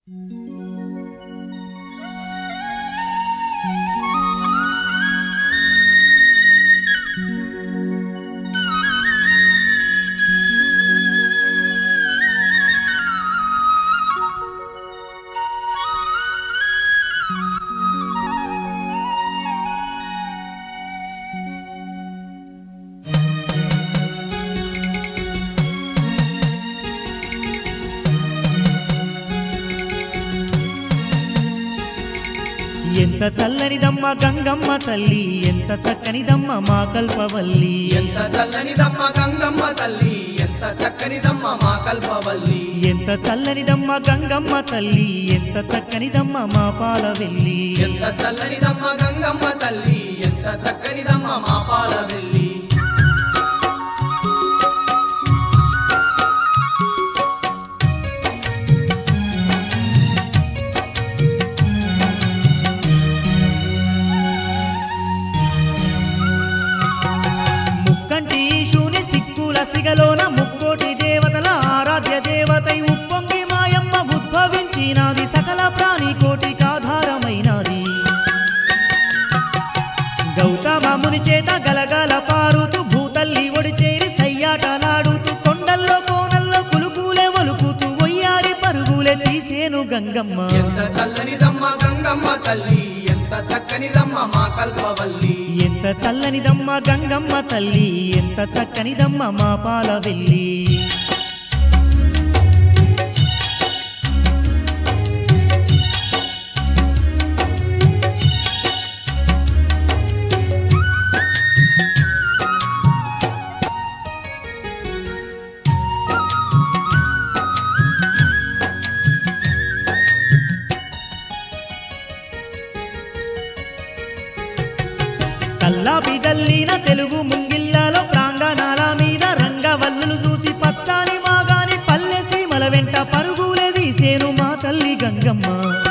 ఎంత చల్లనిదమ్మ గంగమ్మ తల్లి ఎంత చక్కనిదమ్మ మా కల్పవల్లి ఎంత చల్లనిదమ్మ గంగమ్మ తల్లి ఎంత చక్కనిదమ్మ మా కల్పవల్లి ఎంత చల్లనిదమ్మ గంగమ్మ తల్లి ఎంత చక్కనిదమ్మ మా పాలవెల్లి ఎంత చల్లనిదమ్మ గంగమ్మ తల్లి ఎంత చక్కనిదమ్మ మా పాల వెళ్ళి ముక్కంటి ఈశుని సిక్కుల సిగలోన ముక్కోటి దేవతల ఆరాధ్య దేవతై ఉప్పొంగి మాయమ్మ ఉద్భవించినాది సకల ప్రాణి కోటికాధారమైనది గౌతమ ముని చేత గలగల పారుతూ భూతల్లి ఒడి చేరి సయ్యాటలాడుతూ కొండల్లో కోనల్లో కులుకులే ఒలుకుతూ ఒయ్యారి పరుగులే తీసేను గంగమ్మ ఎంత చల్లనిదమ్మ గంగమ్మ తల్లి ఎంత చక్కనిదమ్మ మా కల్పవల్లి ఎంత చల్లనిదమ్మ గంగమ్మ తల్లి ఎంత చక్కనిదమ్మ మా పాలవెల్లి కల్లాపి జల్లిన తెలుగు ముంగిల్లాలో ప్రాంగణాల మీద రంగవల్లులు చూసి పచ్చాని మాగాని పల్లె సీమల వెంట పరుగులే తీసేను మా తల్లి గంగమ్మ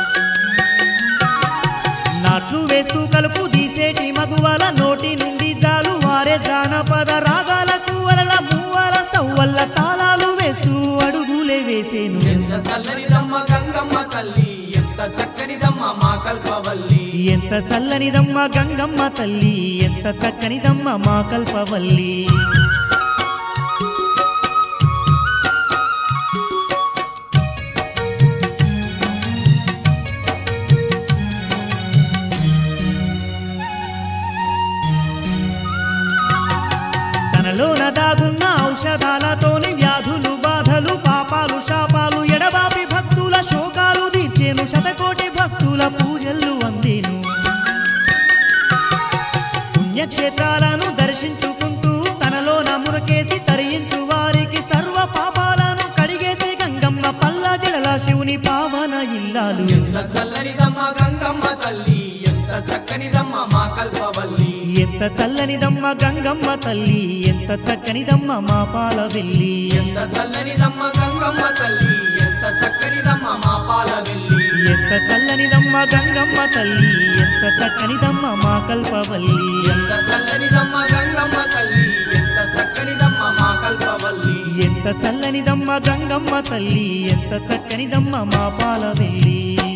నాట్లు వేస్తూ కలుపు తీసేటి మగువల నోటి నుండి జాలు వారే జానపద రాగాల కూవల మూవల సవ్వల్ల తాళాలు వేస్తూ అడుగులే వేసేను ఎంత చల్లనిదమ్మ గంగమ్మ తల్లి ఎంత చక్కనిదమ్మ మా కల్పవల్లి ఎంత చల్లనిదమ్మ గంగమ్మ తల్లి ఎంత చక్కనిదమ్మ మా కల్పవల్లి తనలోన దాగున్న ఔషధాలతోని వ్యాధులు బాధలు పాపాలు శాపాలు ఎడబాపి భక్తుల శోకాలు తీర్చేను శతకోటి భక్తుల పూజలు అందేను పుణ్యక్షేత్రాలను దర్శించుకుంటూ తనలోన మురకేసి తరించు వారికి సర్వ పాపాలను కడిగేసే గంగమ్మ పల్ల జడల శివుని పావన ఇల్లాలు ఎంత చల్లనిదమ్మ గంగమ్మ తల్లి ఎంత చక్కనిదమ్మ మా కల్పవల్లి ఎంత చల్లనిదమ్మ గంగమ్మ తల్లి ఎంత చక్కనిదమ్మ మా పాలవెల్లి ఎంత చల్లనిదమ్మ గంగమ్మ తల్లి ఎంత చక్కనిదమ్మ మా పాల వెళ్ళి ఎంత చల్లనిదమ్మ గంగమ్మ తల్లి ఎంత చక్కనిదమ్మ మా కల్పవల్లి ఎంత చల్లనిదమ్మ గంగమ్మ తల్లి ఎంత చక్కనిదమ్మ మా కల్పవల్లి ఎంత చల్లనిదమ్మ గంగమ్మ తల్లి ఎంత చక్కనిదమ్మ మా పాలవెల్లి